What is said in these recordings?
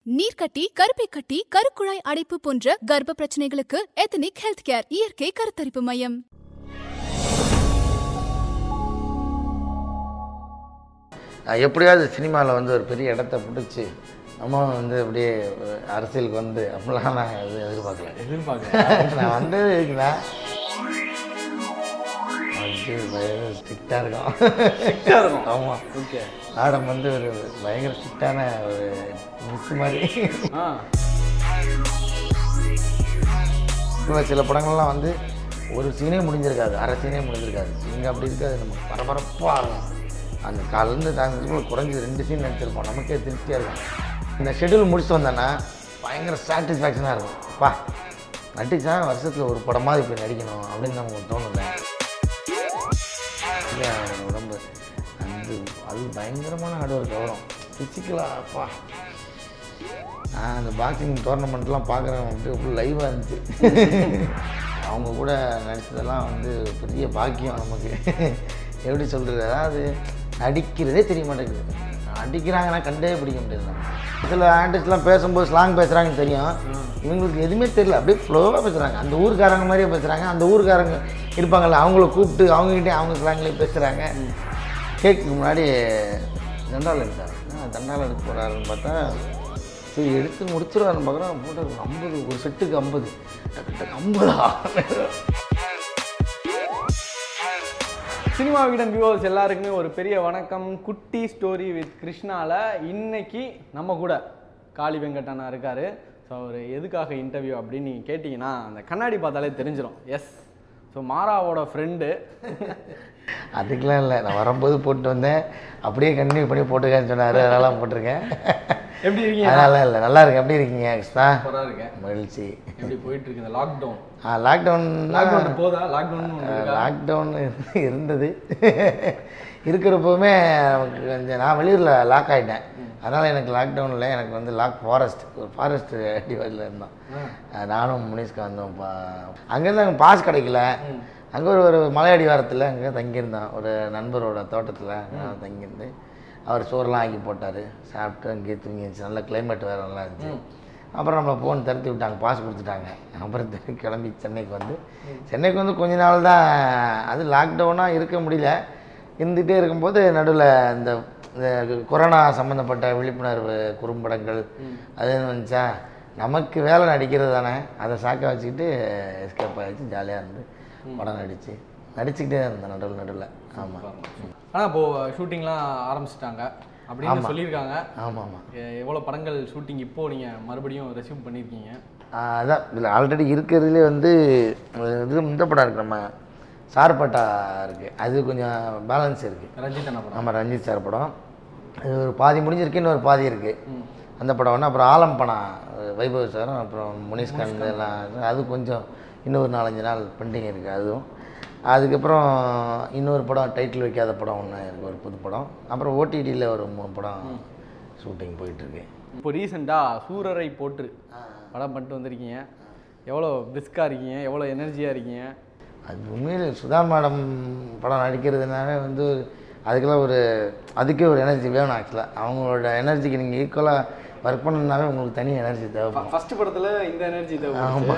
நீர்க்கட்டி கருப்பை கட்டி கருக்குழாய் அடைப்பு போன்ற கர்ப்ப பிரச்சனைகளுக்கு எத்தனிக் ஹெல்த் கேர் இயற்கை கருத்தரிப்பு மையம் நான் எப்படியாவது சினிமாவில் வந்து ஒரு பெரிய இடத்த பிடிச்சி நம்ம வந்து அப்படியே அரசியலுக்கு வந்து அப்படிலாம் நான் எது எதிர்பார்க்கல எதிர்பார்க்க நான் வந்தது இருக்குண்ணா ஸ்ட்ரிக்டாக இருக்கும் இருக்கும் ஆமாம் ஓகே மேடம் வந்து ஒரு பயங்கர ஸ்ட்ரிக்டான ஒரு மிஸ் மாதிரி ஆ இப்போ சில படங்கள்லாம் வந்து ஒரு சீனே முடிஞ்சிருக்காது அரை சீனே முடிஞ்சிருக்காது இங்கே அப்படி இருக்காது நம்ம பரபரப்பாக இருக்கும் அந்த காலேருந்து சாயந்தரத்துக்குள்ள குறைஞ்சி ரெண்டு சீன் நடிச்சிருப்போம் நமக்கே திருப்தியாக இருக்கும் இந்த ஷெட்யூல் முடிச்சுட்டு வந்தேன்னா பயங்கர சாட்டிஸ்ஃபேக்ஷனாக இருக்கும் பா நடிச்சா வருஷத்தில் ஒரு படமாக இப்போ நடிக்கணும் அப்படின்னு நமக்கு தோணுல இல்லை, அவரோட உடம்பு அது அது பயங்கரமான ஹார்ட் ஒர்க் வரும் ஃபிசிக்கலாக அப்பா நான் அந்த பாக்ஸிங் டோர்னமெண்ட்லாம் பார்க்குறேன் வந்து லைவாக இருந்துச்சு அவங்க கூட நடித்ததெல்லாம் வந்து பெரிய பாக்கியம் நமக்கு எப்படி சொல்கிறது அதாவது நடிக்கிறதே தெரிய மாட்டேங்குது நடிக்கிறாங்கன்னா கண்டே பிடிக்க முடியாது நம்ம. சில ஆர்டிஸ்ட்லாம் பேசும்போது ஸ்லாங் பேசுகிறாங்கன்னு தெரியும் இவங்களுக்கு எதுவுமே தெரியல அப்படியே ஃப்ளோவாக பேசுகிறாங்க அந்த ஊர்க்காரங்க மாதிரியே பேசுகிறாங்க அந்த ஊர்க்காரங்க இருப்பாங்கல்ல அவங்கள கூப்பிட்டு அவங்ககிட்டே அவங்க ஸ்லாங்லேயே பேசுகிறாங்க கேக்கு முன்னாடி தண்டால் எடுத்தார் என்ன தண்டால் எடுக்க போகிறாருன்னு பார்த்தா சரி எடுத்து முடிச்சிருவாருன்னு பார்க்குறோம் போட்டு ஐம்பது ஒரு செட்டுக்கு ஐம்பது டக்கு டக்கு ஐம்பதா சினிமா விகடன் வியூவர்ஸ் எல்லாருக்குமே ஒரு பெரிய வணக்கம் குட்டி ஸ்டோரி வித் கிருஷ்ணால இன்னைக்கு நம்ம கூட காளி வெங்கட் இருக்காரு ஸோ அவர் எதுக்காக இன்டர்வியூ அப்படின்னு நீங்கள் கேட்டிங்கன்னா அந்த கண்ணாடி பார்த்தாலே தெரிஞ்சிடும் எஸ் ஸோ மாராவோட ஃப்ரெண்டு அதுக்கெலாம் இல்லை நான் வரும்போது போட்டு வந்தேன் அப்படியே கண்டினியூ பண்ணி போட்டுக்கன்னு சொன்னார் அதெல்லாம் போட்டிருக்கேன் எப்படி இருக்கீங்க அதனால இல்லை நல்லா இருக்கு எப்படி இருக்கீங்க கிருஷ்ணா சூப்பராக இருக்கேன் மகிழ்ச்சி எப்படி போயிட்டு இருக்கு இந்த லாக்டவுன் ஆ லாக்டவுன் லாக்டவுன் போதா லாக்டவுன் லாக்டவுன் இருந்தது இருக்கிறப்பவுமே நமக்கு கொஞ்சம் நான் வெளியூரில் லாக் ஆகிட்டேன் அதனால் எனக்கு லாக்டவுனில் எனக்கு வந்து லாக் ஃபாரஸ்ட் ஒரு ஃபாரஸ்ட் டிவைடில் இருந்தோம் அஹ் நானும் முனிஷ்கா வந்தோம் பா அங்கேருந்து அங்கே பாஸ் கிடைக்கல அங்கே ஒரு ஒரு மலை அடிவாரத்தில் அங்கே தங்கியிருந்தோம் ஒரு நண்பரோட தோட்டத்தில் அங்கே தங்கியிருந்து அவர் சோறுலாம் ஆக்கி போட்டார் சாப்பிட்டு அங்கேயே தூங்கிடுச்சு நல்ல கிளைமேட் வேறு நல்லா இருந்துச்சு அப்புறம் நம்மளை ஃபோன் திறத்தி விட்டாங்க பாஸ் கொடுத்துட்டாங்க அப்புறம் திரும்பி கிளம்பி சென்னைக்கு வந்து சென்னைக்கு வந்து கொஞ்ச நாள் தான் அது லாக்டவுனாக இருக்க முடியல இருந்துகிட்டே இருக்கும்போது நடுவில் இந்த இந்த கொரோனா சம்மந்தப்பட்ட விழிப்புணர்வு குறும்படங்கள் அது என்ன வந்துச்சா நமக்கு வேலை நடிக்கிறது தானே அதை சாக்க வச்சுக்கிட்டு எஸ்கேப் ஆகிடுச்சு ஜாலியாக இருந்து படம் நடித்து நடிச்சுக்கிட்டே இருந்தேன் நடுவில் நடுவில் ஆமாம் ஆனால் இப்போ ஷூட்டிங்லாம் ஆரம்பிச்சிட்டாங்க அப்படின்னு சொல்லியிருக்காங்க ஆமாம் ஆமாம் எ- எவ்வளோ படங்கள் ஷூட்டிங் இப்போ நீங்கள் மறுபடியும் ரெசியூம் பண்ணியிருக்கீங்க ஆஹ் அதான் இதில் ஆல்ரெடி இருக்கிறதுலே வந்து அஹ் இது இந்த படம் இருக்குது நம்ம சார்பட்டா இருக்குது அது கொஞ்சம் பேலன்ஸ் இருக்குது ரஞ்சித் அண்ணா படம் நம்ம ரஞ்சித் சார் படம் அது ஒரு பாதி முடிஞ்சிருக்கு இன்னொரு பாதி இருக்குது அந்த படம் ஒன்று அப்புறம் ஆலம் படம் அஹ் வைபவ் சாரும் அப்புறம் முனிஷ்காந்த் எல்லாம் இருக்கு. அது கொஞ்சம் இன்னொரு நாலஞ்சு நாள் பெண்டிங் இருக்குது அதுவும் அதுக்கப்புறம் இன்னொரு படம் டைட்டில் வைக்காத படம் ஒன்று இருக்குது ஒரு புது படம் அப்புறம் ஓடிடியில் ஒரு மூணு படம் ஷூட்டிங் போயிட்டுருக்கு இப்போ ரீசெண்டாக சூரரை போற்று படம் பண்ணிட்டு வந்திருக்கீங்க எவ்வளோ பிரிஸ்காக இருக்கீங்க எவ்வளோ எனர்ஜியாக இருக்கீங்க அது உண்மையில் சுதா மேடம் படம் நடிக்கிறதுனாவே வந்து அதுக்கெல்லாம் ஒரு அதுக்கே ஒரு எனர்ஜி வேணும் ஆக்சுவலாக அவங்களோட எனர்ஜிக்கு நீங்கள் ஈக்குவலாக ஒர்க் பண்ணணுன்னாவே உங்களுக்கு தனி எனர்ஜி தேவைப்படும் ஃபர்ஸ்ட் படத்தில் இந்த எனர்ஜி தேவை ஆமாம்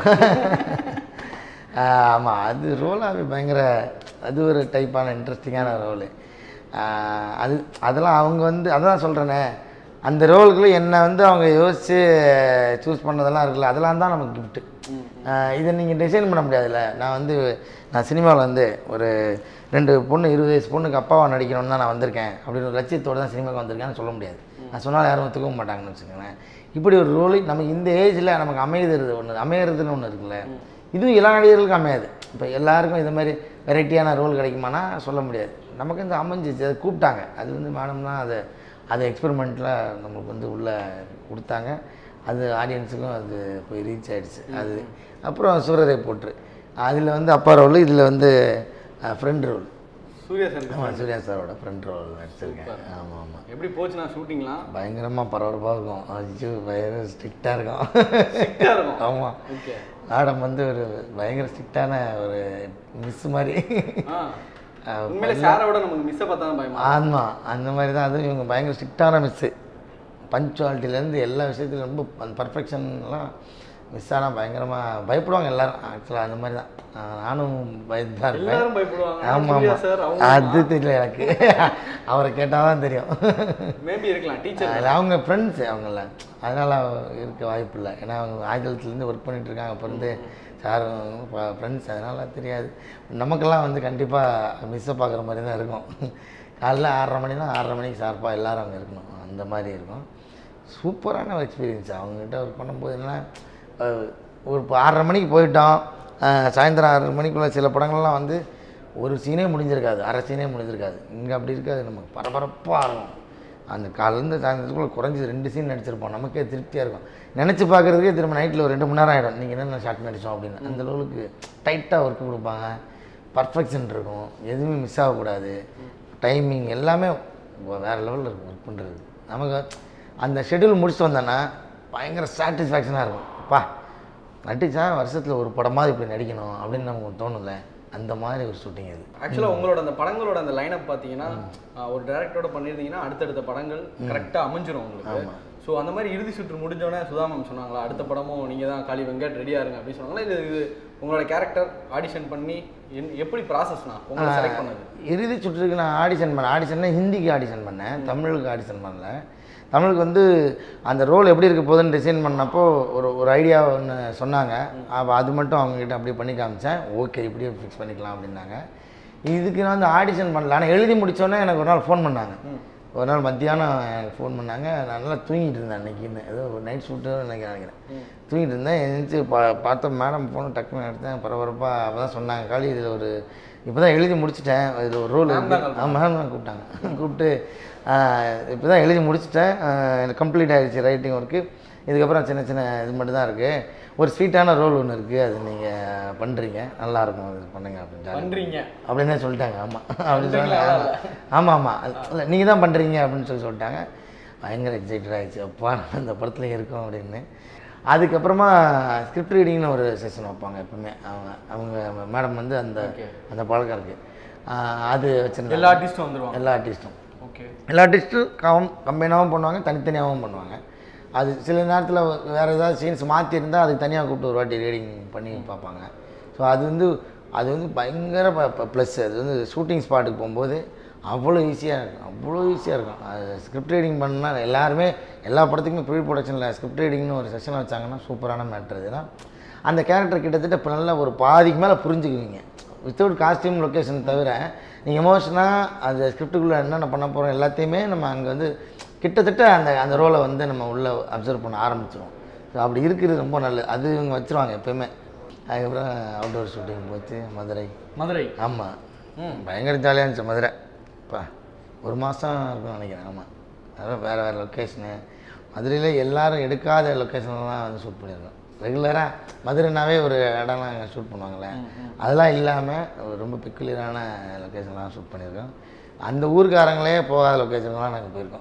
ஆமாம் அது ரோலாகவே பயங்கர அது ஒரு டைப்பான இன்ட்ரெஸ்டிங்கான ரோலு அது அதெல்லாம் அவங்க வந்து அதான் சொல்கிறேனே அந்த ரோலுக்குள்ள என்னை வந்து அவங்க யோசித்து சூஸ் பண்ணதெல்லாம் இருக்குல்ல அதெல்லாம் தான் நமக்கு கிஃப்ட்டு இதை நீங்கள் டிசைன் பண்ண முடியாதுல்ல நான் வந்து நான் சினிமாவில் வந்து ஒரு ரெண்டு பொண்ணு இருபது வயசு பொண்ணுக்கு அப்பாவாக நடிக்கணும்னு தான் நான் வந்திருக்கேன் அப்படின்னு ஒரு லட்சியத்தோடு தான் சினிமாவுக்கு வந்திருக்கேன்னு சொல்ல முடியாது நான் சொன்னால் யாரும் ஒத்துக்கவும் மாட்டாங்கன்னு வச்சுக்கோங்களேன் இப்படி ஒரு ரோல் நமக்கு இந்த ஏஜில் நமக்கு அமையுது ஒன்று அமையறதுன்னு ஒன்று இருக்குல்ல இதுவும் எல்லா நடிகர்களுக்கும் அமையாது இப்போ எல்லாருக்கும் இது மாதிரி வெரைட்டியான ரோல் கிடைக்குமானா சொல்ல முடியாது நமக்கு இந்த அமைஞ்சிச்சு அதை கூப்பிட்டாங்க அது வந்து மேடம் தான் அதை அது எக்ஸ்பெரிமெண்ட்டில் நம்மளுக்கு வந்து உள்ளே கொடுத்தாங்க அது ஆடியன்ஸுக்கும் அது போய் ரீச் ஆயிடுச்சு அது அப்புறம் சூரரை போட்டு அதில் வந்து அப்பா ரோல் இதில் வந்து ஃப்ரெண்ட் ரோல் சூர்யா சார் ஆமாம் சூர்யா சாரோட ஃப்ரெண்ட் ரோல் நடிச்சிருக்கேன் ஆமாம் ஆமாம் எப்படி போச்சுன்னா ஷூட்டிங்லாம் பயங்கரமாக பரபரப்பாக இருக்கும் அஜிச்சு பயங்கர ஸ்ட்ரிக்டாக இருக்கும் Strict-ஆ இருக்கும். ஆமாம் ஓகே மேடம் வந்து ஒரு பயங்கர ஸ்ட்ரிக்டான ஒரு மிஸ் மாதிரி ஆ அஹ், உண்மையிலே சாரை விட நமக்கு மிஸ்ஸை பார்த்தா தான் பயமா ஆமாம் அந்த மாதிரி தான் அதுவும் இவங்க பயங்கர ஸ்ட்ரிக்டான மிஸ்ஸு பஞ்சுவாலிட்டிலேருந்து எல்லா விஷயத்துலையும் ரொம்ப அந்த பர்ஃபெக்ஷன்லாம் மிஸ் ஆனால் பயங்கரமாக பயப்படுவாங்க எல்லாரும் ஆக்சுவலாக அந்த மாதிரி தான் ஆஹ் நானும் பயந்து தான் இருப்பேன் எல்லாரும் பயப்படுவாங்க ஆமாம் சூர்யா ஆமாம் சார் அவங்க அது தெரியல எனக்கு அவரை கேட்டால் தான் தெரியும் மேபி இருக்கலாம் டீச்சர் அது அவங்க ஃப்ரெண்ட்ஸு அவங்கள அதனால் இருக்க வாய்ப்பு இல்லை ஏன்னா அவங்க ஆயுதத்துலேருந்து ஒர்க் பண்ணிட்டு இருக்காங்க அப்போ இருந்து சார் ஃப்ரெண்ட்ஸ் அதனால் தெரியாது நமக்கெல்லாம் வந்து கண்டிப்பாக மிஸ்ஸை பார்க்குற மாதிரி தான் இருக்கும் காலைல ஆறரை மணினா ஆறரை மணிக்கு ஷார்ப்பாக எல்லாரும் அங்கே இருக்கணும் அந்த மாதிரி இருக்கும் சூப்பரான ஒரு எக்ஸ்பீரியன்ஸ் அவங்ககிட்ட ஒர்க் பண்ணும்போது என்ன அஹ், ஒரு இப்போ ஆறரை மணிக்கு போயிட்டோம் அஹ், சாயந்தரம் ஆறரை மணிக்குள்ள சில படங்கள்லாம் வந்து ஒரு சீனே முடிஞ்சிருக்காது அரை சீனே முடிஞ்சிருக்காது இங்கே அப்படி இருக்காது நமக்கு பரபரப்பாக இருக்கும் அந்த காலேருந்து சாயந்தரத்துக்குள்ள குறைஞ்சது ரெண்டு சீன் நடிச்சிருப்போம் நமக்கே திருப்தியாக இருக்கும் நினச்சி பார்க்குறதுக்கே திரும்ப நைட்டில் ஒரு ரெண்டு மணி நேரம் ஆகிடும் நீங்கள் என்னென்ன ஷார்ட் நடித்தோம் அப்படின்னு அந்த அளவுக்கு டைட்டாக ஒர்க் கொடுப்பாங்க பர்ஃபெக்ஷன் இருக்கும் எதுவுமே மிஸ் ஆகக்கூடாது டைமிங் எல்லாமே வேறு லெவலில் இருக்கும் ஒர்க் பண்ணுறது நமக்கு அந்த ஷெட்யூல் முடிச்சுட்டு வந்தோன்னா பயங்கர சாட்டிஸ்ஃபேக்ஷனாக இருக்கும் பா நடிச்சா வருஷத்தில் ஒரு படமாவது இப்படி நடிக்கணும் அப்படின்னு நமக்கு தோணும்ல அந்த மாதிரி ஒரு ஷூட்டிங் இது ஆக்சுவலாக உங்களோட அந்த படங்களோட அந்த லைனப் பார்த்தீங்கன்னா ஆஹ், ஒரு டேரக்டரோட பண்ணியிருந்தீங்கன்னா அடுத்தடுத்த படங்கள் கரெக்டாக அமைஞ்சிரும் உங்களுக்கு ஸோ அந்த மாதிரி இறுதி சுற்று முடிஞ்சோடனே சுதாமம் சொன்னாங்களா அடுத்த படமும் நீங்கள் தான் காளி வெங்கட் ரெடியாக இருங்க அப்படின்னு சொன்னாங்களா இது இது உங்களோட கேரக்டர் ஆடிஷன் பண்ணி என்- எப்படி ப்ராசஸ்னா உங்களை செலக்ட் பண்ணது இறுதி சுற்றுக்கு நான் ஆடிஷன் பண்ணேன் ஆடிஷன்னா ஹிந்திக்கு ஆடிஷன் பண்ணேன் தமிழுக்கு ஆடிஷன் பண்ணல தமிழுக்கு வந்து அந்த ரோல் எப்படி இருக்க போகுதுன்னு டிசைன் பண்ணப்போ ஒரு ஒரு ஐடியா ஒன்று சொன்னாங்க அப்போ அது மட்டும் அவங்கக்கிட்ட அப்படியே பண்ணி காமிச்சேன் ஓகே இப்படியே ஃபிக்ஸ் பண்ணிக்கலாம் அப்படின்னாங்க இதுக்கு நான் வந்து ஆடிஷன் பண்ணல ஆனால் எழுதி முடிச்சோன்னே எனக்கு ஒரு நாள் ஃபோன் பண்ணாங்க ஒரு நாள் மத்தியானம் எனக்கு ஃபோன் பண்ணாங்க நான் நல்லா தூங்கிட்டு இருந்தேன் அன்றைக்கின்னு ஏதோ ஒரு நைட் ஷூட்டு நினைக்கிறேன் நினைக்கிறேன் தூங்கிட்டு இருந்தேன் எழுந்துச்சு பா பார்த்தேன் மேடம் ஃபோனை டக்குன்னு எடுத்தேன் பரபரப்பாக அப்போ தான் சொன்னாங்க காலி இதில் ஒரு இப்போ தான் எழுதி முடிச்சிட்டேன் இதில் ஒரு ரோல் ஆ மேம் தான் கூப்பிட்டாங்க கூப்பிட்டு இப்போ தான் எழுதி முடிச்சிட்டேன் எனக்கு கம்ப்ளீட் ஆகிடுச்சு ரைட்டிங் ஒர்க்கு இதுக்கப்புறம் சின்ன சின்ன இது மட்டும் தான் இருக்குது ஒரு ஸ்வீட்டான ரோல் ஒன்று இருக்குது அது நீங்கள் பண்ணுறீங்க நல்லாயிருக்கும் அது பண்ணுங்க அப்படின்னு பண்ணுறீங்க அப்படின்னு தான் சொல்லிட்டாங்க ஆமாம் அப்படின்னு சொன்னாங்க ஆமாம் ஆமாம் இல்லை நீங்கள் தான் பண்ணுறீங்க அப்படின்னு சொல்லி சொல்லிட்டாங்க பயங்கர எக்ஸைட்டட் ஆகிடுச்சு அப்பா நம்ம இந்த படத்தில் இருக்கோம் அப்படின்னு அதுக்கப்புறமா ஸ்கிரிப்ட் ரீடிங்னு ஒரு செஷன் வைப்பாங்க எப்பவுமே அவங்க அவங்க மேடம் வந்து அந்த அந்த பழக்கம் இருக்குது அது வச்சுருந்தாங்க எல்லா ஆர்டிஸ்ட்டும் வந்துருவாங்க எல்லா ஆர்டிஸ்ட்டும் ஓகே எல்லா ஆர்டிஸ்ட்டும் கம் கம்பைனாகவும் பண்ணுவாங்க தனித்தனியாகவும் பண்ணுவாங்க அது சில நேரத்தில் வேறு ஏதாவது சீன்ஸ் மாற்றிருந்தால் அதுக்கு தனியாக கூப்பிட்டு ஒரு வாட்டி ரீடிங் பண்ணி பார்ப்பாங்க ஸோ அது வந்து அது வந்து பயங்கர ப்ளஸ் அது வந்து ஷூட்டிங் ஸ்பாட்டுக்கு போகும்போது அவ்வளோ ஈஸியாக இருக்கும் அவ்வளோ ஈஸியாக இருக்கும் அது ஸ்கிரிப்ட் ரீடிங் பண்ணால் எல்லாருமே எல்லா படத்துக்குமே ப்ரீ ப்ரொடக்ஷனில் ஸ்கிரிப்ட் ரீடிங்னு ஒரு செஷன் வச்சாங்கன்னா சூப்பரான மேட்ரு இதுனா அந்த கேரக்டர் கிட்டத்தட்ட இப்போ நல்லா ஒரு பாதிக்கு மேலே புரிஞ்சுக்குவீங்க வித்தவுட் காஸ்டியூம் லொக்கேஷன் தவிர நீங்கள் எமோஷனாக அந்த ஸ்கிரிப்டுக்குள்ளே என்னென்ன பண்ண போகிறோம் எல்லாத்தையுமே நம்ம அங்கே வந்து கிட்டத்தட்ட அந்த அந்த ரோலை வந்து நம்ம உள்ளே அப்சர்வ் பண்ண ஆரம்பிச்சிடும் ஸோ அப்படி இருக்கிறது ரொம்ப நல்லது அது இவங்க வச்சுருவாங்க எப்பயுமே அதுக்கப்புறம் அவுட்டோர் ஷூட்டிங் போச்சு மதுரை மதுரை ஆமாம் பயங்கர ஜாலியாக இருந்துச்சு மதுரை அப்பா ஒரு மாதம் இருக்கும்னு நினைக்கிறேன் ஆமாம் அதெல்லாம் வேறு வேறு லொக்கேஷனு மதுரையில் எல்லாரும் எடுக்காத லொக்கேஷன்லாம் வந்து ஷூட் பண்ணியிருக்கோம் ரெகுலராக மதுரைனாவே ஒரு இடம்லாம் ஷூட் பண்ணுவாங்களே அதெல்லாம் இல்லாமல் ரொம்ப பெக்குலியரான லொக்கேஷன்லாம் ஷூட் பண்ணியிருக்கோம் அந்த ஊருக்காரங்களே போகாத லொக்கேஷன்லாம் நாங்கள் போயிருக்கோம்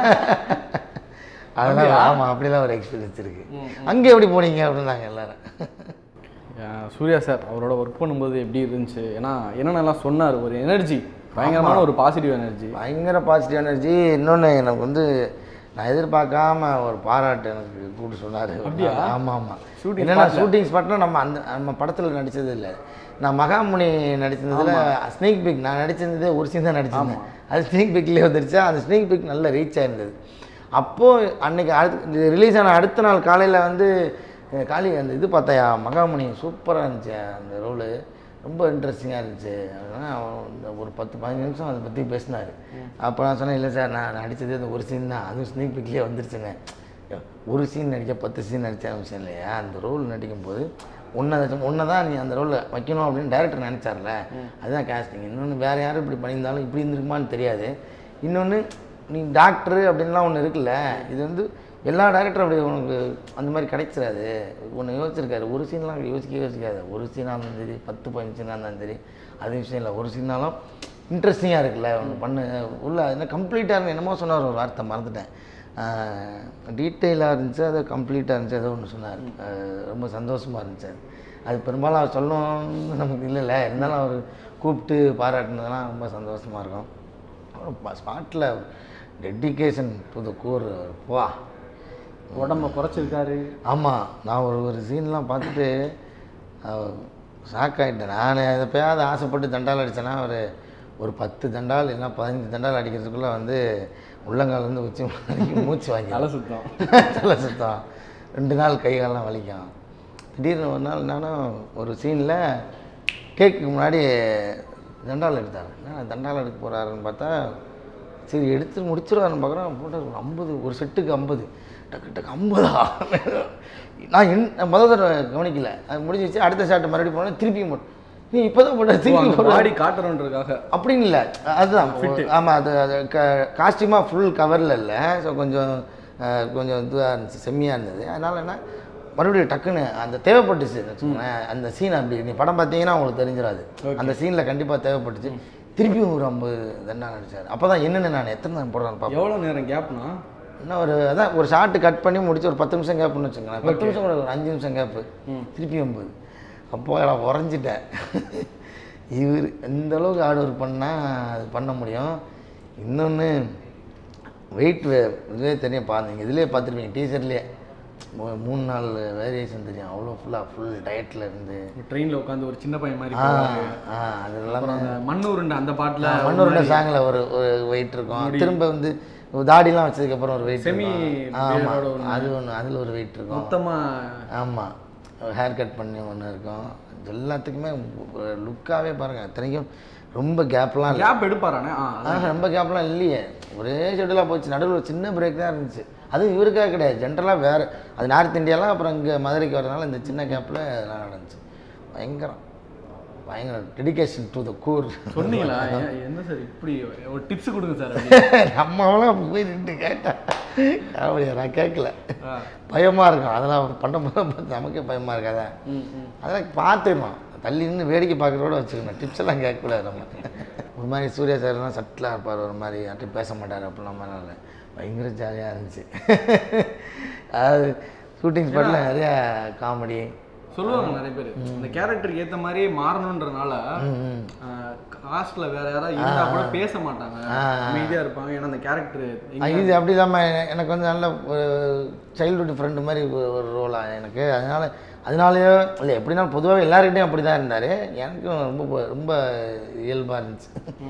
அதெல்லாம் ஆமாம் அப்படிலாம் ஒரு எக்ஸ்பீரியன்ஸ் இருக்குது அங்கே எப்படி போனீங்க அப்படின்னாங்க எல்லாரும் அஹ் சூர்யா சார் அவரோட ஒர்க் பண்ணும்போது எப்படி இருந்துச்சு ஏன்னா என்னென்னலாம் சொன்னார் ஒரு எனர்ஜி பயங்கரமான ஒரு பாசிட்டிவ் எனர்ஜி பயங்கர பாசிட்டிவ் எனர்ஜி இன்னொன்று எனக்கு வந்து நான் எதிர்பார்க்காம ஒரு பாராட்டு எனக்கு கூப்பிட்டு சொன்னார் ஆமாம் ஆமாம் என்னன்னா ஷூட்டிங் ஸ்பாட்னா நம்ம அந்த நம்ம படத்தில் நடித்தது இல்லை நான் மகாமுனி நடிச்சிருந்ததில் ஸ்னேக் பிக் நான் நடிச்சிருந்ததே ஒரு சீன் தான் நடிச்சிருந்தேன் அது ஸ்னேக் பிக்லேயே வந்துருச்சு அந்த ஸ்னேக் பிக் நல்ல ரீச் ஆயிருந்தது அப்போது அன்னைக்கு அடுத்து ரிலீஸ் ஆன அடுத்த நாள் காலையில் வந்து அஹ், காளி அந்த இது பார்த்தாயா மகாமுனி சூப்பராக இருந்துச்சு அந்த ரோலு ரொம்ப இன்ட்ரெஸ்டிங்காக இருந்துச்சு அப்படின்னா அவன் இந்த ஒரு பத்து பதினஞ்சு நிமிஷம் அதை பற்றி பேசினார் அப்போ நான் சொன்னேன் இல்லை சார் நான் நடித்தது அந்த ஒரு சீன் தான் அதுவும் ஸ்னேக் பிக்லேயே வந்துருச்சுங்க ஒரு சீன் நடிக்க பத்து சீன் நடித்த விஷயம் இல்லையா அந்த ரோல் நடிக்கும்போது உன்னை உன்னை தான் நீ அந்த ரோலில் வைக்கணும் அப்படின்னு டேரக்டர் நினச்சார்ல அதுதான் கேஸ்டிங் இன்னொன்று வேறு யாரும் இப்படி பண்ணியிருந்தாலும் இப்படி இருந்திருக்குமான்னு தெரியாது இன்னொன்று நீ டாக்டரு அப்படின்லாம் ஒன்று இருக்குல்ல இது வந்து எல்லா டேரக்டரும் அப்படி உனக்கு அந்த மாதிரி கிடைச்சிடாது ஒன்று யோசிச்சிருக்காரு ஒரு சீன்லாம் யோசிக்க யோசிக்காது ஒரு சீனாக இருந்தாலும் சரி பத்து பதினஞ்சு சீனாக இருந்தாலும் சரி அது விஷயம் இல்லை ஒரு சீனாலும் இன்ட்ரெஸ்டிங்காக இருக்குல்ல ஒன்று பண்ணு உள்ள என்ன கம்ப்ளீட்டாக என்னமோ சொன்னார் ஒரு வார்த்தை மறந்துட்டேன் டீட்டெயிலாக இருந்துச்சு அது கம்ப்ளீட்டாக இருந்துச்சு ஏதோ ஒன்று சொன்னார் அஹ் ரொம்ப சந்தோஷமாக இருந்துச்சு அது. அது பெரும்பாலும் அவர் சொல்லணும்னு நமக்கு இல்லைல்ல இருந்தாலும் அவர் கூப்பிட்டு பாராட்டினதெல்லாம் ரொம்ப சந்தோஷமாக இருக்கும் அப்புறம் ஸ்பாட்டில் டெடிகேஷன் டு த கோர் வா உடம்ப குறைச்சிருக்காரு ஆமாம் நான் ஒரு ஒரு சீன்லாம் பார்த்துட்டு ஷாக் ஆகிட்டேன் நான் எப்பயாவது ஆசைப்பட்டு தண்டால் அடித்தேன்னா ஒரு ஒரு பத்து தண்டால் இல்லைன்னா பதினஞ்சு தண்டால் அடிக்கிறதுக்குள்ளே வந்து உள்ளங்கால் வந்து உச்சி வரைக்கும் மூச்சு வாங்கி தலை சுத்தம் தலை சுத்தம் ரெண்டு நாள் கை காலெல்லாம் வலிக்கும் திடீர்னு ஒரு நாள் நானும் ஒரு சீனில் கேக்குக்கு முன்னாடி தண்டால் எடுத்தார் என்ன தண்டால் எடுக்க போகிறாருன்னு பார்த்தா சரி எடுத்து முடிச்சிருவாருன்னு பார்க்குறேன் போட்டு ஒரு ஐம்பது ஒரு செட்டுக்கு ஐம்பது டக்கு டக்கு ஐம்பதா நான் என் நான் முதல் தடவை கவனிக்கல அது முடிஞ்சிச்சு அடுத்த ஷாட்டு மறுபடியும் போனேன் திருப்பியும் போட்டேன் நீ இப்போ தான் போட்ட திருப்பி போடுற பாடி காட்டுறோன்றதுக்காக அப்படின்னு இல்லை அதுதான் ஆமாம் அது அது க காஸ்டியூமாக ஃபுல் கவரில் இல்லை ஸோ கொஞ்சம் அஹ், கொஞ்சம் இதுவாக இருந்துச்சு செம்மியாக இருந்தது அதனால் என்ன மறுபடியும் டக்குன்னு அந்த தேவைப்பட்டுச்சு வச்சுக்கோங்களேன் அந்த சீன் அப்படி நீ படம் பார்த்தீங்கன்னா உங்களுக்கு தெரிஞ்சிடாது அந்த சீனில் கண்டிப்பாக தேவைப்பட்டுச்சு திருப்பியும் ஒரு ஐம்பது தண்டா நடிச்சார் அப்போ தான் என்னென்ன நான் எத்தனை தான் போடுறேன்னு பார்ப்பேன் எவ்வளோ நேரம் கேப்னா இன்னும் ஒரு அதான் ஒரு ஷார்ட் கட் பண்ணி முடிச்சு ஒரு பத்து நிமிஷம் கேப்னு வச்சுக்கோங்களேன் பத்து நிமிஷம் கூட ஒரு அஞ்சு நிமிஷம் கேப்பு திருப்பி ஒம்பது அப்போ நான் உறைஞ்சிட்டேன் இவர் எந்த அளவுக்கு ஹார்ட் ஒர்க் பண்ணால் அது பண்ண முடியும் இன்னொன்று வெயிட் இதுவே தெரியும் பாருங்க இதுலேயே பார்த்துருப்பீங்க டீச்சர்லேயே மூணு நாள் வேரியேஷன் தெரியும் அவ்வளோ ஃபுல்லாக ஃபுல் டயட்டில் இருந்து ட்ரெயினில் உட்காந்து ஒரு சின்ன பையன் மாதிரி ஆ போவாரு. ஆ அது எல்லாமே அந்த மண்ணூருண்ட அந்த பாட்டில் மண்ணூரோட சாங்கில் ஒரு ஒரு வெயிட் இருக்கும் திரும்ப வந்து தாடிலாம் வச்சதுக்கப்புறம் ஒரு வெயிட் Semi ஆமாம் beard ஓட அது ஒன்று அதில் ஒரு வெயிட் இருக்கும் மொத்தமாக ஆமாம் ஹேர் கட் பண்ணி ஒன்று இருக்கும் இது எல்லாத்துக்குமே லுக்காகவே பாருங்கள் இத்தனைக்கும் ரொம்ப கேப்லாம் இல்லை கேப் எடுப்பாரானே ஆ ஆஹ் ரொம்ப கேப்லாம் இல்லையே ஒரே ஷெடியூலாக போச்சு நடுவில் ஒரு சின்ன பிரேக் தான் இருந்துச்சு அதுவும் இவருக்காக கிடையாது ஜென்ரலாக வேறு அது நார்த் இந்தியாலாம் அப்புறம் இங்கே மதுரைக்கு வரதுனால இந்த சின்ன கேப்பில் எல்லாம் நடந்துச்சு பயங்கரம் பயங்கர டெடிகேஷன் டு த கூர் சொன்னீங்களா ஏன், என்ன சார் இப்படி ஒரு டிப்ஸ் கொடுங்க சார் அப்படி. நம்மளாம் போய் நின்று கேட்டேன் அப்படியா நான் கேட்கல ஆ. பயமாக இருக்கும் அதெல்லாம் அவர் பண்ண போது பார்த்து நமக்கே பயமாக இருக்காதா ம், ம். அதெல்லாம் பார்த்துக்கணும் தள்ளி நின்று வேடிக்கை பார்க்குறதோட வச்சுக்கணும் டிப்ஸ் எல்லாம் கேட்கக்கூடாது நம்ம ஒரு மாதிரி சூர்யா சார்லாம் சட்டிலாக இருப்பார் ஒரு மாதிரி யார்ட்டையும் பேச மாட்டார் அப்படிலாம் மாதிரி பயங்கர ஜாலியாக இருந்துச்சு அதாவது ஷூட்டிங் ஸ்பாட்டில் நிறையா காமெடி சொல்லுவாங்க நிறைய பேர் இந்த கேரக்டருக்கு ஏத்த மாதிரியே மாறணுன்றனால காஸ்ட்ல வேற யாராவது இருந்தா கூட பேச மாட்டாங்க அமைதியா இருப்பாங்க ஏன்னா அந்த கேரக்டர் இது அப்படி இல்லாமல் எனக்கு வந்து நல்ல ஒரு சைல்டுஹுட் ஃப்ரெண்டு மாதிரி ஒரு- ஒரு ரோலாக எனக்கு அதனால அதனாலயோ இல்லை எப்படினாலும் பொதுவாக எல்லாருக்கிட்டையும் அப்படி தான் இருந்தார் எனக்கும் ரொம்ப பு- ரொம்ப இயல்பாக இருந்துச்சு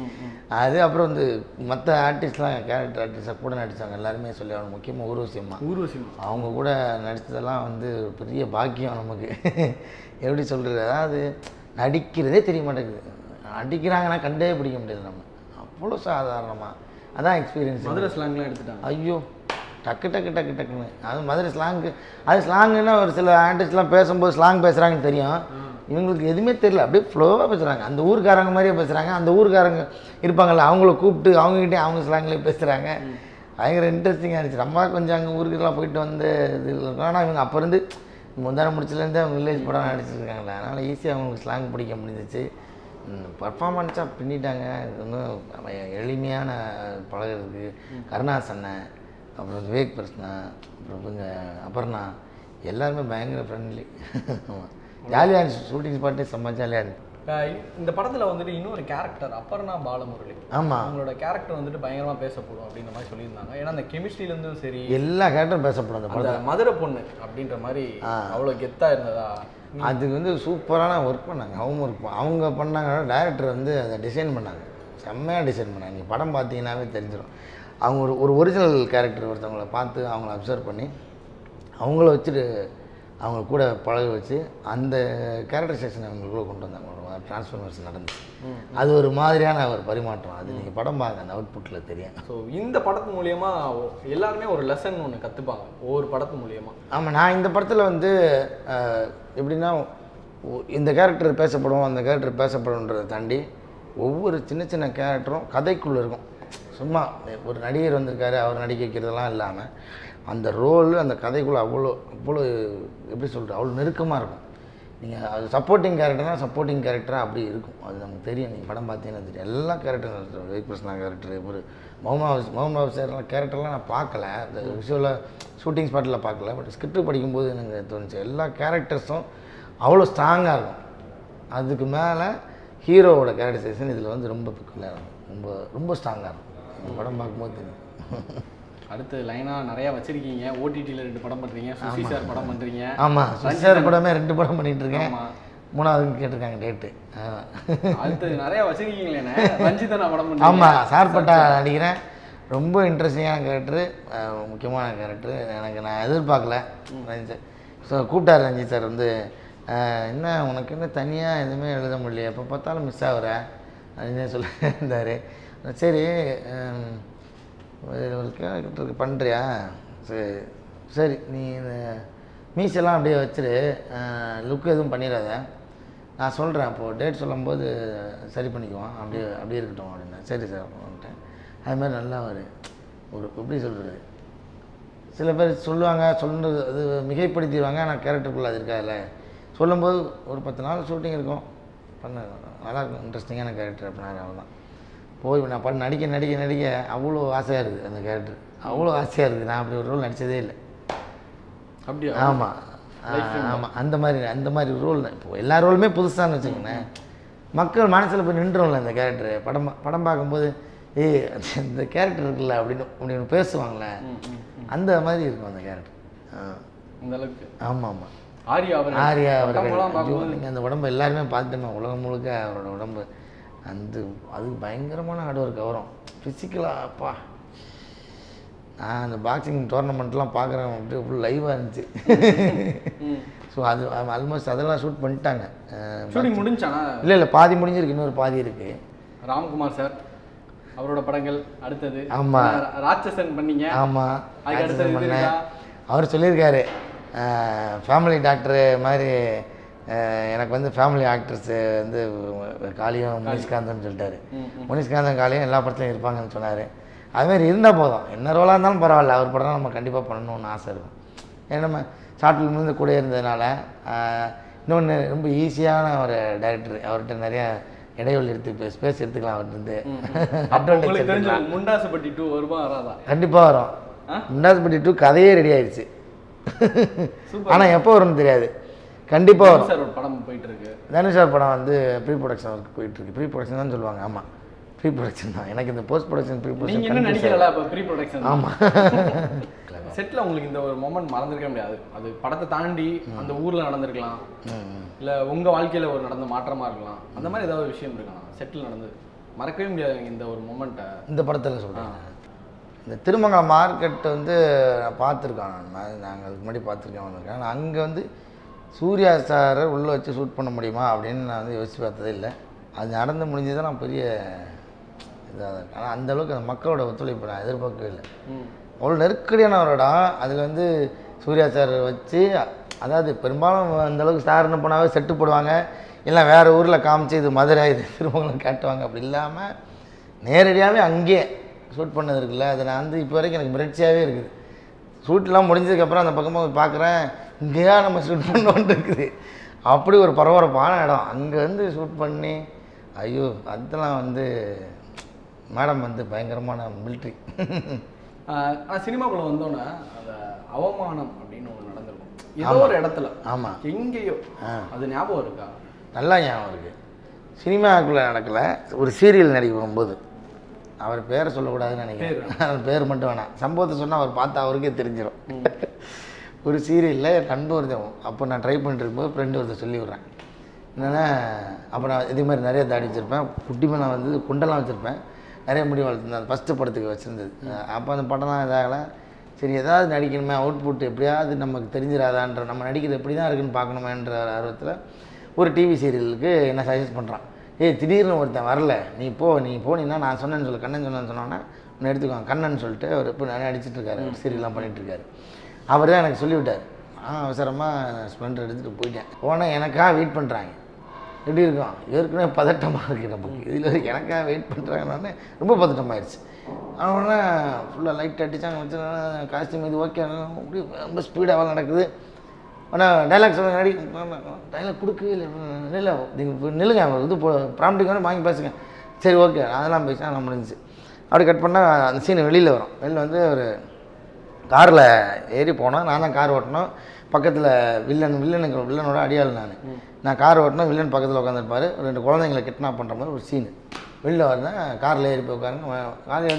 அது அப்புறம் வந்து மற்ற ஆர்டிஸ்ட்லாம் கேரக்டர் ஆர்டிஸ்டாக கூட நடித்தாங்க எல்லாருமே சொல்லி அவங்க முக்கியமாக ஊர்வசியம்மா ஊர்வசிமா அவங்க கூட நடித்ததெல்லாம் வந்து ஒரு பெரிய பாக்கியம் நமக்கு எப்படி சொல்கிறது அதாவது நடிக்கிறதே தெரிய மாட்டேங்குது நடிக்கிறாங்கன்னா கண்டே பிடிக்க முடியாது நம்ம அவ்வளோ சாதாரணமாக அதான் எக்ஸ்பீரியன்ஸ் மதுரை ஸ்லாங்லாம் எடுத்துட்டாங்க ஐயோ டக்கு டக்கு டக்கு டக்குன்னு அது மதுரை ஸ்லாங்கு அது ஸ்லாங்குன்னா ஒரு சில ஆர்டிஸ்ட்லாம் பேசும்போது ஸ்லாங் பேசுகிறாங்கன்னு தெரியும் இவங்களுக்கு எதுவுமே தெரியல அப்படியே ஃப்ளோவாக பேசுகிறாங்க அந்த ஊர்க்காரங்க மாதிரியே பேசுகிறாங்க அந்த ஊர்க்காரங்க இருப்பாங்கல்ல அவங்கள கூப்பிட்டு அவங்ககிட்டே அவங்க ஸ்லாங்லேயே பேசுகிறாங்க பயங்கர இன்ட்ரெஸ்டிங்காக இருந்துச்சு நம்ம கொஞ்சம் அங்கே ஊருக்கெல்லாம் போயிட்டு வந்து இது இருக்கோம் ஆனால் இவங்க அப்போ இருந்து முந்தான முடிச்சிலேருந்து அவங்க வில்லேஜ் படம் நடிச்சிருக்காங்களே அதனால் ஈஸியாக அவங்களுக்கு ஸ்லாங் பிடிக்க முடிஞ்சிச்சு பர்ஃபார்மன்ஸாக பின்னிட்டாங்க இது ஒன்றும் எளிமையான பழகிறதுக்கு கருணாஸ் அண்ணன் அப்புறம் விவேக் பிரஸ்னா அப்புறம் இவங்க அபர்ணா எல்லாருமே பயங்கர ஃப்ரெண்ட்லி ஆமாம் ஜாலியாக இருந்துச்சு ஷூட்டிங் ஸ்பாட்டே செம்ம ஜாலியாக இருந்துச்சு அஹ் இந்த படத்துல வந்துட்டு இன்னொரு கேரக்டர் அப்பர்ணா பாலமுரளி ஆமாம் அவங்களோட கேரக்டர் வந்துட்டு பயங்கரமா பேசப்படும் அப்படின்ற மாதிரி சொல்லியிருந்தாங்க ஏன்னா அந்த கெமிஸ்ட்ரில இருந்தும் சரி எல்லா கேரக்டரும் பேசப்படும் அந்த படம் அந்த மதுரை பொண்ணு அப்படின்ற மாதிரி அவ்வளவு கெத்தா இருந்ததா அதுக்கு வந்து சூப்பரான ஒர்க் பண்ணாங்க அவங்க ஒர்க் அவங்க பண்ணாங்க டைரக்டர் வந்து அதை டிசைன் பண்ணாங்க செம்மையாக டிசைன் பண்ணாங்க நீங்கள் படம் பார்த்தீங்கன்னாவே தெரிஞ்சிடும் அவங்க ஒரு ஒரு ஒரிஜினல் கேரக்டர் ஒருத்தவங்கள பார்த்து அவங்கள அப்சர்வ் பண்ணி அவங்கள வச்சுட்டு அவங்க கூட பழக வச்சு அந்த கேரக்டரைசேஷன் அவங்களுக்குள்ள கொண்டு வந்தாங்க ஒரு டிரான்ஸ்ஃபர்மேஷன் நடந்துச்சு அது ஒரு மாதிரியான ஒரு பரிமாற்றம் அது நீங்கள் படம் பார்க்க அந்த அவுட்புட்டில் தெரியும் ஸோ இந்த படத்து மூலியமா எல்லாருமே ஒரு லெசன் ஒன்று கத்துப்பாங்க ஒவ்வொரு படத்து மூலியமா ஆமாம் நான் இந்த படத்தில் வந்து அஹ், எப்படின்னா ஒ- இந்த கேரக்டர் பேசப்படும் அந்த கேரக்டர் பேசப்படும்ன்றதை தாண்டி ஒவ்வொரு சின்ன சின்ன கேரக்டரும் கதைக்குள்ளே இருக்கும் சும்மா ஒரு நடிகர் வந்திருக்காரு அவர் நடிக்க வைக்கிறதெல்லாம் இல்லாமல் அந்த ரோல் அந்த கதைக்குள்ளே அவ்வளோ அவ்வளோ எப்படி சொல்கிறது அவ்வளோ நெருக்கமாக இருக்கும் நீங்கள் அது சப்போர்ட்டிங் கேரக்டர்னா சப்போர்ட்டிங் கேரக்டராக அப்படி இருக்கும் அது நமக்கு தெரியும் நீங்கள் படம் பார்த்தீங்கன்னா தெரியும் எல்லா கேரக்டரும் விவேக் கிருஷ்ணா கேரக்டர் ஒரு மௌமாவ் மௌமாவ் சார்லாம் கேரக்டர்லாம் நான் பார்க்கல இந்த விஷுவலாக ஷூட்டிங் ஸ்பாட்டில் பார்க்கல பட் ஸ்கிரிப்ட் படிக்கும்போது எனக்கு தோணுச்சு எல்லா கேரக்டர்ஸும் அவ்வளோ ஸ்ட்ராங்காக இருக்கும் அதுக்கு மேலே ஹீரோவோட கேரக்டரைசேஷன் இதில் வந்து ரொம்ப பிக்குலாக இருக்கும் ரொம்ப ரொம்ப ஸ்ட்ராங்காக இருக்கும் இந்த படம் பார்க்கும்போது தெரியும் அடுத்து லைனா நிறைய வச்சிருக்கீங்க ஓடிடியில் ரெண்டு படம் பண்றீங்க சுசி சார் படம் பண்றீங்க ஆமாம் சுஷார் படமே ரெண்டு படம் பண்ணிட்டு இருக்கேன் ஆமா. மூணாவது கேட்டிருக்காங்க டேட்டு அடுத்து நிறைய வச்சிருக்கீங்களேண்ணே ரஞ்சிதனா படம் பண்றீங்க ஆமாம் சார்பட்டா நடிக்கிறேன் ரொம்ப இன்ட்ரெஸ்டிங்கான கேரக்டரு முக்கியமான கேரக்டரு எனக்கு நான் எதிர்பார்க்கல ரஞ்சித் ஸோ கூப்பிட்டார் ரஞ்சித் சார் வந்து அஹ், என்ன உனக்கு என்ன தனியாக எதுவுமே எழுத முடியல எப்போ பார்த்தாலும் மிஸ் ஆகுற அப்படின்னு சொல்லி இருந்தார் சரி ஹம், ஒரு ஒரு கேரக்டருக்கு பண்ணுறியா சரி சரி நீ இந்த மீசெல்லாம் அப்படியே வச்சுரு லுக் எதுவும் பண்ணிடாத நான் சொல்கிறேன் அப்போது டேட் சொல்லும்போது சரி பண்ணிக்குவோம் அப்படியே அப்படியே இருக்கட்டும் அப்படின்னா சரி சார் அப்படின்ட்டேன் அது மாதிரி நல்லா ஒரு ஒரு எப்படி சொல்கிறது சில பேர் சொல்லுவாங்க சொல்றது அது மிகைப்படுத்திடுவாங்க ஆனால் கேரக்டருக்குள்ள அது இருக்காதுல்ல சொல்லும்போது ஒரு பத்து நாள் ஷூட்டிங் இருக்கும் பண்ண நல்லாயிருக்கும் இன்ட்ரெஸ்டிங்கான கேரக்டர் அப்படின்னா அவ்வளோதான் போய் நான் பண்ண நடிக்க நடிக்க நடிக்க அவ்வளோ ஆசையாக இருக்குது அந்த கேரக்டர் அவ்வளோ ஆசையாக இருக்குது நான் அப்படி ஒரு ரோல் நடித்ததே இல்லை அப்படியா ஆமாம் ஆமாம் அந்த மாதிரி அந்த மாதிரி ரோல் தான் இப்போ எல்லா ரோலுமே புதுசான்னு வச்சுக்கோங்களேன் மக்கள் மனசில் போய் நின்றும்ல இந்த கேரக்டர் படம் பா- படம் பார்க்கும்போது ஏய் இந்த கேரக்டர் இருக்குல்ல அப்படின்னு அப்படின்னு பேசுவாங்களே அந்த மாதிரி இருக்கும் அந்த கேரக்டர் இந்த அளவுக்கு ஆமாம் ஆமாம் ஆரியா அவர் ஆரியா அவர்கள் படமெல்லாம் ஐயோ, பார்க்கும்போது நீங்க அந்த உடம்பு எல்லாருமே பார்த்துட்டோம் உலகம் முழுக்க அவரோட உடம்பு அந்த அது பயங்கரமான ஹார்ட் ஒர்க் வரும் ஃபிசிக்கலாக அப்பா நான் அந்த பாக்ஸிங் டோர்னமெண்ட்லாம் பார்க்குறேன் அப்படியே ஃபுல் லைவாக இருந்துச்சு ஸோ அது ஆல்மோஸ்ட் அதெல்லாம் ஷூட் பண்ணிட்டாங்க ஷூட்டிங் முடிஞ்சானா இல்லை இல்லை பாதி முடிஞ்சிருக்கு இன்னொரு பாதி இருக்குது ராம்குமார் சார் அவரோட படங்கள் அடுத்தது ஆமா. ரா- ராட்சசன் பண்ணீங்க ஆமாம் அதுக்கு அடுத்தது இது பண்ணேன் இருக்கா? அவர் சொல்லியிருக்காரு ஃபேமிலி டாக்டரு மாதிரி அஹ், எனக்கு வந்து ஃபேமிலி ஆக்டர்ஸு வந்து காளியும் முனிஷ்காந்தன் சொல்லிட்டாரு முனிஷ்காந்தன் காளியும் எல்லா படத்துலையும் இருப்பாங்கன்னு சொன்னார் அதுமாரி இருந்தால் போதும் என்ன ரோலாக இருந்தாலும் பரவாயில்ல அவர் படம் நம்ம கண்டிப்பாக பண்ணணும்னு ஆசை இருக்கும் ஏன்னா நம்ம ஷார்ட் ஃபிலிம்லேருந்து கூட இருந்ததுனால இன்னொன்று ரொம்ப ஈஸியான ஒரு டைரக்டர் அவர்கிட்ட நிறைய இடைவெளி எடுத்து ஸ்பேஸ் எடுத்துக்கலாம் அவர்கிட்ட அப்போ உங்களுக்கு அட்வான்டேஜ் தெரிஞ்ச முண்டாசுப்பட்டி டூ வருமா வராதா கண்டிப்பாக வரும் ஆ? முண்டாசுப்பட்டி டூ கதையே ரெடி ஆயிடுச்சு ஆனால் எப்போ வரும்னு தெரியாது கண்டிப்பாக வரும் சார் ஒரு படம் போயிட்டு இருக்கு தனுஷார் படம் வந்து ப்ரீ ப்ரொடக்ஷன் ஒர்க் போயிட்டுருக்கு ப்ரீ ப்ரொடக்ஷன் தான் சொல்லுவாங்க ஆமாம் ப்ரீ ப்ரொடக்ஷன் தான் எனக்கு இந்த போஸ்ட் ப்ரொடக்ஷன் ப்ரீ நீங்க இன்னும் ப்ரொடக்ஷன் நடிக்கல அப்ப ப்ரீ ப்ரொடக்ஷன் ஆமாம் செட்ல உங்களுக்கு இந்த ஒரு மொமெண்ட் மறந்துருக்க முடியாது அது படத்தை தாண்டி அந்த ஊர்ல நடந்திருக்கலாம் இல்ல உங்க வாழ்க்கையில ஒரு நடந்த மாற்றமா இருக்கலாம் அந்த மாதிரி ஏதாவது ஒரு விஷயம் இருக்கலாம் செட்டில் நடந்தது மறக்கவே முடியாது இந்த ஒரு மொமெண்ட்டை இந்த படத்தில் சொல்கிறேன் இந்த திருமங்கலம் மார்க்கெட் வந்து நான் பார்த்துருக்கோம் நான் நாங்கள் அதுக்கு முன்னாடி பார்த்துருக்கேன் வந்திருக்கேன் ஆனால் அங்கே வந்து சூர்யா சாரை உள்ளே வச்சு ஷூட் பண்ண முடியுமா அப்படின்னு நான் வந்து யோசிச்சு பார்த்ததே இல்லை அது நடந்து முடிஞ்சது நான் பெரிய இதாக ஆனால் அந்த அளவுக்கு அந்த மக்களோட ஒத்துழைப்பு நான் எதிர்பார்க்கவே இல்லை அவ்வளோ நெருக்கடியான ஒரு இடம் அதில் வந்து சூர்யா சார் வச்சு அதாவது பெரும்பாலும் அந்த அளவுக்கு ஸ்டார்னு போனாவே செட்டு போடுவாங்க இல்லை வேறு ஊரில் காமிச்சு இது மதுரை இது திருமங்கலம் காட்டுவாங்க அப்படி இல்லாமல் நேரடியாகவே அங்கேயே ஷூட் பண்ணது இருக்குல்ல அது நான் வந்து இப்போ வரைக்கும் எனக்கு மிரட்சியாகவே இருக்குது ஷூட்லாம் முடிஞ்சதுக்கப்புறம் அந்த பக்கமாக போய் பார்க்குறேன் இங்கேயா நம்ம ஷூட் பண்ணோன்ட்டு இருக்குது அப்படி ஒரு பரபரப்பான இடம் அங்கே வந்து ஷூட் பண்ணி ஐயோ அதெல்லாம் வந்து மேடம் வந்து பயங்கரமான மிலிட்ரி ஆனால் சினிமாக்குள்ள வந்தோன்னே அந்த அவமானம் அப்படின்னு ஒன்று நடந்திருக்கும் ஏதோ ஒரு இடத்துல ஆமாம் எங்கேயோ அது ஞாபகம் இருக்கா நல்லா ஞாபகம் இருக்குது சினிமாக்குள்ளே நடக்கலை ஒரு சீரியல் நடிக்க போகும்போது அவர் பேரை சொல்லக்கூடாதுன்னு நினைக்கிறேன் அவர் பேர் மட்டும் வேணாம் சம்பவத்தை சொன்னால் அவர் பார்த்தா அவருக்கே தெரிஞ்சிடும் ஒரு சீரியலில் என் நண்பர் ஒருத்தன் அப்போ நான் ட்ரை பண்ணிட்டு இருக்கும்போது ஃப்ரெண்டு ஒருத்தர் சொல்லி விட்றேன் என்னென்னா அப்போ நான் இதே மாதிரி நிறைய தாடி வச்சுருப்பேன் குட்டிமே நான் வந்து குண்டெல்லாம் வச்சுருப்பேன் நிறைய முடி வளர்த்துருந்தேன் ஃபஸ்ட்டு படத்துக்கு வச்சுருந்தது அப்போ அந்த படம்லாம் இதாகலை சரி ஏதாவது நடிக்கணுமே அவுட்புட் எப்படியாவது நமக்கு தெரிஞ்சிடாதான்ற நம்ம நடிக்கிறது எப்படி தான் இருக்குன்னு பார்க்கணுமேன்ற ஆர்வத்தில் ஒரு டிவி சீரியலுக்கு என்ன சஜஸ்ட் பண்ணுறான் ஏய் திடீர்னு ஒருத்தன் வரல நீ போ நீ போனீங்கன்னா நான் சொன்னேன்னு சொல்லு கண்ணன் சொன்னேன்னு சொன்னோன்னே உன்னை எடுத்துக்குவாங்க கண்ணன் சொல்லிட்டு அவர் இப்போ நிறைய நடிச்சிட்டு இருக்காரு சீரியல்லாம் பண்ணிட்டு இருக்காரு அவர் தான் எனக்கு சொல்லிவிட்டார் நான் அவசரமாக ஸ்ப்ளெண்டர் எடுத்துகிட்டு போயிட்டேன் போனால் எனக்காக வெயிட் பண்ணுறாங்க எப்படி இருக்கும் ஏற்கனவே பதட்டமாக இருக்குது நமக்கு இதில் எனக்காக வெயிட் பண்ணுறாங்கன்னு ரொம்ப பதட்டமாயிருச்சு அவனா ஃபுல்லாக லைட் அடித்தாங்க வச்சு காஸ்டியூம் இது ஓகே அப்படி ரொம்ப ஸ்பீடாக நடக்குது ஆனால் டைலாக் சொல்ல நடி டைலாக் கொடுக்கவே இல்லை இல்லை நீங்கள் நில்லுங்க இது ப்ராம்ப்டிங் வந்து வாங்கி பேசுங்க சரி ஓகே அதெல்லாம் பேசினா நான் முடிஞ்சுச்சு அப்படி கட் பண்ணால் அந்த சீன் வெளியில் வரும் வெளியில் வந்து ஒரு காரில் ஏறி போனோம் நான் தான் கார் ஓட்டணும் பக்கத்தில் வில்லன் வில்லனுக்கு வில்லனோட அடியாள் நான் நான் கார் ஓட்டணும் வில்லன் பக்கத்தில் உட்காந்துருப்பாரு ரெண்டு குழந்தைங்களை கிட்னாப் பண்ணுற மாதிரி ஒரு சீனு வெளியில் வரேன் காரில் ஏறி போய் உட்காருங்க காரில்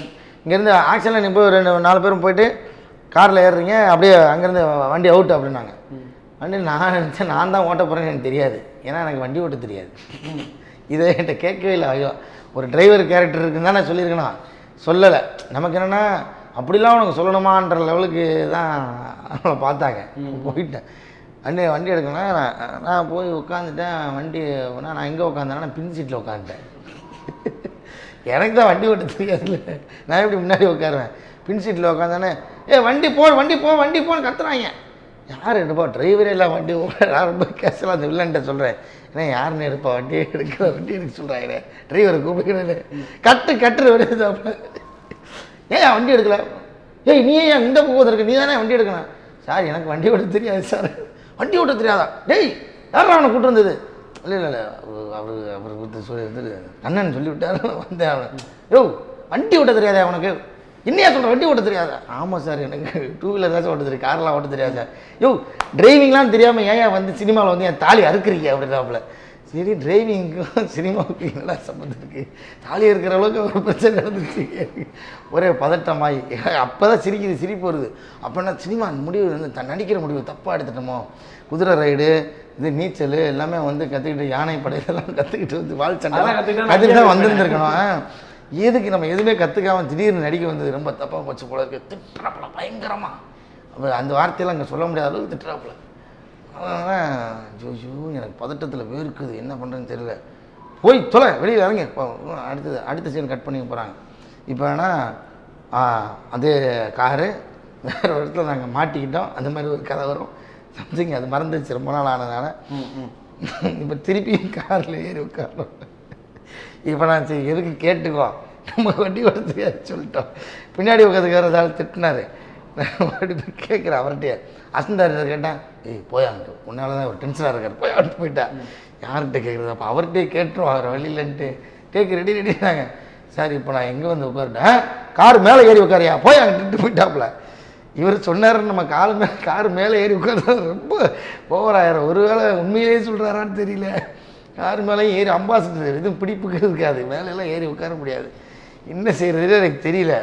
இங்கேருந்து ஆக்ஷனில் நீ போய் ரெண்டு நாலு பேரும் போயிட்டு காரில் ஏறுறீங்க அப்படியே அங்கேருந்து வண்டி அவுட் அப்படின்னாங்க வண்டி நான் நினச்சேன் நான் தான் ஓட்ட போகிறேன்னு எனக்கு தெரியாது ஏன்னா எனக்கு வண்டி ஓட்ட தெரியாது இதை என்கிட்ட கேட்கவே இல்லை ஐயோ ஒரு டிரைவர் கேரக்டர் இருக்குன்னு தான் நான் சொல்லியிருக்கணும் சொல்லலை நமக்கு என்னென்னா அப்படிலாம் உனக்கு சொல்லணுமான்ற லெவலுக்கு தான் அவளை பார்த்தாங்க போயிட்டேன் வண்டி வண்டி எடுக்கணும் நான் நான் போய் உட்காந்துட்டேன் வண்டி நான் நான் எங்கே உட்காந்தேன்னா நான் பின் சீட்டில் உட்காந்துட்டேன் எனக்கு தான் வண்டி ஓட்ட தெரியாதுல்ல நான் எப்படி முன்னாடி உட்காருவேன் பின் சீட்டில் உட்காந்தானே ஏ வண்டி போ வண்டி போ வண்டி போன்னு கத்துறாங்க யார் எடுப்பா டிரைவரே இல்லை வண்டி ஓட நான் ரொம்ப கேஷலாக அந்த வில்லன்ட்ட சொல்கிறேன் ஏன்னா யாருன்னு எடுப்பா வண்டி எடுக்கிற வண்டி எடுக்க சொல்கிறாங்களே டிரைவரை கூப்பிடுக்கிறேன் கட்டு கட்டுற வருது ஏன் வண்டி எடுக்கல ஏய் நீ ஏன் இந்த பக்கம் இருக்கு நீ தானே வண்டி எடுக்கணும் சார் எனக்கு வண்டி ஓட்ட தெரியாது சார் வண்டி ஓட்ட தெரியாதா டேய் யாரா அவனை கூட்டு வந்தது இல்லை இல்லை இல்லை அவர் அவர் கொடுத்து சொல்லி வந்து அண்ணன் சொல்லி விட்டாரு வந்தேன் அவன் யோ வண்டி ஓட்ட தெரியாதா அவனுக்கு என்னையா சொல்கிற வண்டி ஓட்ட தெரியாதா ஆமாம் சார் எனக்கு டூ வீலர் தான் ஓட்ட தெரியும் கார்லாம் ஓட்ட தெரியாது சார் யோ டிரைவிங்லாம் தெரியாமல் ஏன் வந்து சினிமாவில் வந்து என் தாலி அறுக்குறீங்க அப்படின்னாப்புல சரி டிரைவிங்க்கும் சினிமாவுக்கு என்னடா சம்மந்தம் இருக்குது தாலி இருக்கிற அளவுக்கு ஒரு பிரச்சனை நடந்துச்சு ஒரே பதட்டமாயி அப்போ தான் சிரிக்குது சிரிப்பு வருது அப்படின்னா சினிமா முடிவு வந்து த நடிக்கிற முடிவு தப்பாக எடுத்துட்டோமோ குதிரை ரைடு இது நீச்சல் எல்லாமே வந்து கற்றுக்கிட்டு யானை படை இதெல்லாம் கற்றுக்கிட்டு வந்து வாழ் சண்டை அதெல்லாம் கத்துக்கிட்டா கற்றுக்கிட்டு தான் நடிகர் வந்திருந்துருக்கணும் எதுக்கு நம்ம எதுவுமே கற்றுக்காம திடீர்னு நடிக்க வந்தது ரொம்ப தப்பாக போச்சு போல இருக்கு திட்டுறாப்புல பயங்கரமா அப்போ அந்த வார்த்தையெல்லாம் அங்கே சொல்ல முடியாத அளவுக்கு திட்டுறாப்புல ஜோஜோ எனக்கு பதட்டத்தில் வேர்க்குது என்ன பண்ணுறதுன்னு தெரியல போய் தொலை வெளியில் இறங்கி போ. அடுத்தது அடுத்த சீன் கட் பண்ணி போகிறாங்க இப்போ வேணா அதே காரு வேறு ஒரு இடத்துல நாங்கள் மாட்டிக்கிட்டோம் அந்த மாதிரி ஒரு கதை வரும் சம்திங் அது மறந்துச்சு ரொம்ப நாள் ஆனதுனால இப்போ திருப்பியும் காரில் ஏறி உட்காரணும் இப்போ நான் சரி எதுக்கு கேட்டுக்கோ நம்ம வண்டி ஓடுறதுக்கு சொல்லிட்டோம் பின்னாடி உட்காந்துக்கிறதால திட்டினாரு நான் மறுபடியும் போய் கேட்குறேன் அவர்கிட்டயே அசந்தாரிட்ட கேட்டேன் ஏய் போயான்ட்டு உன்னால தான் ஒரு டென்ஷனாக இருக்கார் போயான்ட்டு போயிட்டேன் யார்கிட்ட கேட்குறது அப்போ அவர்கிட்டயே கேட்டுரும் அவர் வழியிலன்ட்டு டேக்கு ரெடி ரெடினாங்க சார் இப்போ நான் எங்கே வந்து உட்காருட்டேன் கார் மேலே ஏறி உட்காரியா போய் அங்கிட்டு போயிட்டாப்புல இவர் சொன்னார் நம்ம கால் மேலே கார் மேலே ஏறி உட்கார்ந்தா ரொம்ப ஓவர் ஆயிரம் ஒருவேளை உண்மையிலேயே சொல்கிறாரான்னு தெரியல கார் மேலேயும் ஏறி அம்பாசிடர் எதுவும் பிடிப்புக்கு இருக்காது மேலெல்லாம் ஏறி உட்கார முடியாது என்ன செய்கிறதுன்னு எனக்கு தெரியல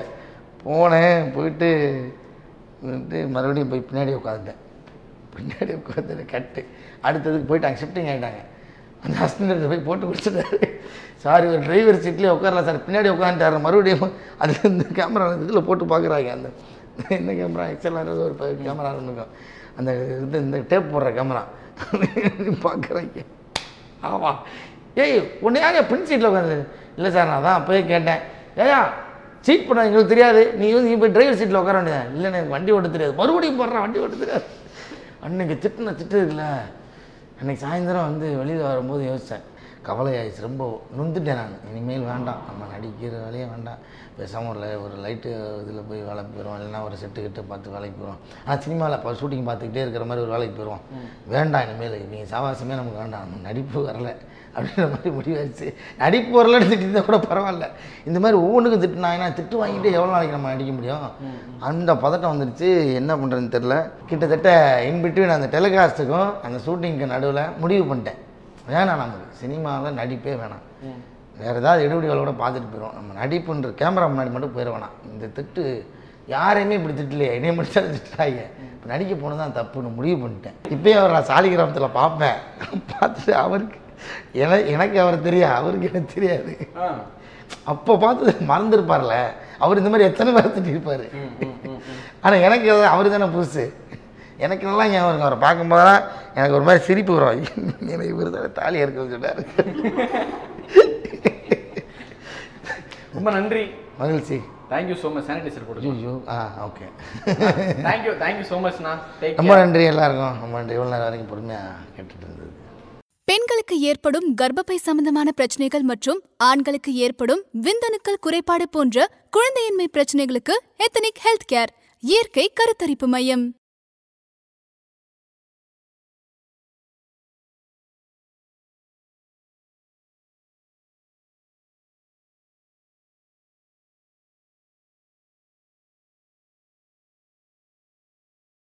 போனேன் போயிட்டு வந்துட்டு மறுபடியும் போய் பின்னாடி உட்காந்துட்டேன் பின்னாடி உட்காந்து கட்டு அடுத்ததுக்கு போயிட்டாங்க ஷிஃப்டிங் ஆகிட்டாங்க அந்த ஹஸ்பண்ட் போய் போட்டு குடிச்சிட்டாரு சாரி ஒரு டிரைவர் சீட்லேயே உட்காரல சார் பின்னாடி உட்காந்துட்டாரு மறுபடியும் அது இந்த கேமரா இதில் போட்டு பார்க்குறாங்க அந்த என்ன கேமரா எக்ஸ்எல்ஆர் ஒரு கேமரா இருக்கும் அந்த இது இந்த டேப் போடுற கேமரா பார்க்குறாங்க ஆமாம் ஏய் உன்னை யார் பின் சீட்டில் உட்காந்து இல்லை சார் நான் தான் அப்போயே கேட்டேன் ஏயா சீட் பண்ண எங்களுக்கு தெரியாது நீ வந்து நீ போய் டிரைவர் சீட்டில் உட்கார வேண்டியதா இல்லை எனக்கு வண்டி ஓட்ட தெரியாது மறுபடியும் போடுறேன் வண்டி ஓட்ட தெரியாது அன்னைக்கு திட்டுன திட்டு இருக்குல்ல அன்னைக்கு சாயந்தரம் வந்து வெளியில் வரும்போது யோசித்தேன் கவலை ஆயிடுச்சு ரொம்ப நொந்துட்டேன் நான் இனிமேல் வேண்டாம் நம்ம நடிக்கிற வேலையே வேண்டாம் பேசாமல் ஒரு லை- ஒரு லைட்டு இதில் போய் வேலைக்கு போயிடுவோம் இல்லைன்னா ஒரு செட்டு கிட்ட பார்த்து வேலைக்கு போயிடுவோம் ஆனால் சினிமாவில் இப்போ ஷூட்டிங் பார்த்துக்கிட்டே இருக்கிற மாதிரி ஒரு வேலைக்கு போயிடுவோம் வேண்டாம் இனிமேல் இவங்க சாவாசமே நமக்கு வேண்டாம் நம்ம நடிப்பு வரல அப்படின்ற மாதிரி முடிவாச்சு நடிப்பு வரலன்னு திட்டிருந்தா கூட பரவாயில்ல இந்த மாதிரி ஒவ்வொன்றுக்கும் திட்டுனாங்கன்னா திட்டு வாங்கிட்டு எவ்வளோ நாளைக்கு நம்ம நடிக்க முடியும் அந்த பதட்டம் வந்துருச்சு என்ன பண்ணுறதுன்னு தெரில கிட்டத்தட்ட இன் பிட்வீன் அந்த டெலிகாஸ்ட்டுக்கும் அந்த ஷூட்டிங்க்கு நடுவில் முடிவு பண்ணிட்டேன் வேணாம் நமக்கு சினிமாவில் நடிப்பே வேணாம் வேறு ஏதாவது எடுபடிகளோட பார்த்துட்டு போயிடுவோம் நம்ம நடிப்புன்ற கேமரா முன்னாடி மட்டும் போயிட வேணாம் இந்த திட்டு யாரையுமே இப்படி திட்டலையே என்னைய மட்டும் தான் திட்டுறாங்க இப்போ நடிக்க போனது தான் தப்புன்னு முடிவு பண்ணிட்டேன் இப்போயே அவர் நான் சாலிகிராமத்தில் பார்ப்பேன் பார்த்துட்டு அவருக்கு என எனக்கு அவர் தெரியாது அவருக்கு எனக்கு தெரியாது அப்போ பார்த்து மறந்துருப்பார்ல அவர் இந்த மாதிரி எத்தனை பேர் திட்டிருப்பாரு ஆனால் எனக்கு அவர் தானே புதுசு எனக்கு நல்லா ஞாபகம் இருக்கும் அவரை பார்க்கும்போதெல்லாம் எனக்கு ஒரு மாதிரி சிரிப்பு வரும் எனக்கு இவர் தானே தாலி இருக்குன்னு சொன்னார் ரொம்ப நன்றி மகிழ்ச்சி தேங்க்யூ ஸோ மச் சானிடைசர் போட்டு ஐயோ ஆ ஓகே தேங்க்யூ தேங்க்யூ ஸோ மச்ண்ணா டேக் ரொம்ப நன்றி எல்லாருக்கும் ரொம்ப நன்றி இவ்வளோ நேரம் வரைக்கும் பொறுமையாக கேட்டுட்டு இருந்தது பெண்களுக்கு ஏற்படும் கர்ப்பப்பை சம்பந்தமான பிரச்சனைகள் மற்றும் ஆண்களுக்கு ஏற்படும் விந்தணுக்கள் குறைபாடு போன்ற குழந்தையின்மை பிரச்சனைகளுக்கு எத்தனிக் ஹெல்த் கேர் இயற்கை கருத்தரிப்பு மையம்